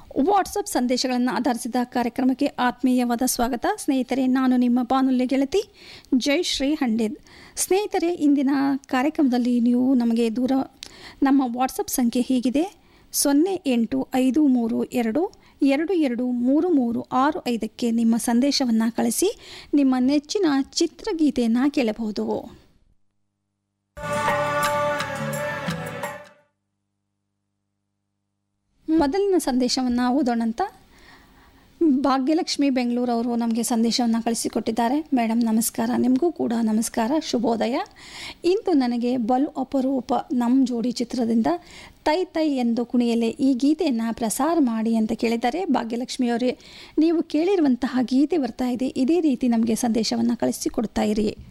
WhatsApp ಸಂದೇಶಗಳನ್ನು ಆಧರಿಸಿದ ಕಾರ್ಯಕ್ರಮಕ್ಕೆ ಆತ್ಮೀಯವಾದ ಸ್ವಾಗತ ಸ್ನೇಹಿತರೆ ನಾನು ನಿಮ್ಮ ಬಾನುಲ್ಯ ಗೆಳತಿ ಜಯಶ್ರೀ ಹಂಡೇದ್ ಸ್ನೇಹಿತರೆ ಇಂದಿನ ಕಾರ್ಯಕ್ರಮದಲ್ಲಿ ನೀವು ನಮಗೆ ದೂರ ನಮ್ಮ ವಾಟ್ಸಪ್ ಸಂಖ್ಯೆ ಹೀಗಿದೆ ಸೊನ್ನೆ ಎಂಟು ಐದು ಮೂರು ಎರಡು ಎರಡು ಎರಡು ಮೂರು ಮೂರು ಆರು ಐದಕ್ಕೆ ನಿಮ್ಮ ಸಂದೇಶವನ್ನು ಕಳಿಸಿ ನಿಮ್ಮ ನೆಚ್ಚಿನ ಚಿತ್ರಗೀತೆಯನ್ನು ಕೇಳಬಹುದು ಮೊದಲಿನ ಸಂದೇಶವನ್ನು ಓದೋಣಂತ ಭಾಗ್ಯಲಕ್ಷ್ಮಿ ಬೆಂಗಳೂರವರು ನಮಗೆ ಸಂದೇಶವನ್ನು ಕಳಿಸಿಕೊಟ್ಟಿದ್ದಾರೆ ಮೇಡಮ್ ನಮಸ್ಕಾರ ನಿಮಗೂ ಕೂಡ ನಮಸ್ಕಾರ ಶುಭೋದಯ ಇಂದು ನನಗೆ ಬಲು ಅಪರೂಪ ನಮ್ಮ ಜೋಡಿ ಚಿತ್ರದಿಂದ ತೈ ತೈ ಎಂದು ಕುಣಿಯಲೆ ಈ ಗೀತೆಯನ್ನು ಪ್ರಸಾರ ಮಾಡಿ ಅಂತ ಕೇಳಿದ್ದಾರೆ ಭಾಗ್ಯಲಕ್ಷ್ಮಿಯವರೇ ನೀವು ಕೇಳಿರುವಂತಹ ಗೀತೆ ಬರ್ತಾ ಇದೆ ಇದೇ ರೀತಿ ನಮಗೆ ಸಂದೇಶವನ್ನು ಕಳಿಸಿಕೊಡ್ತಾ ಇರಿ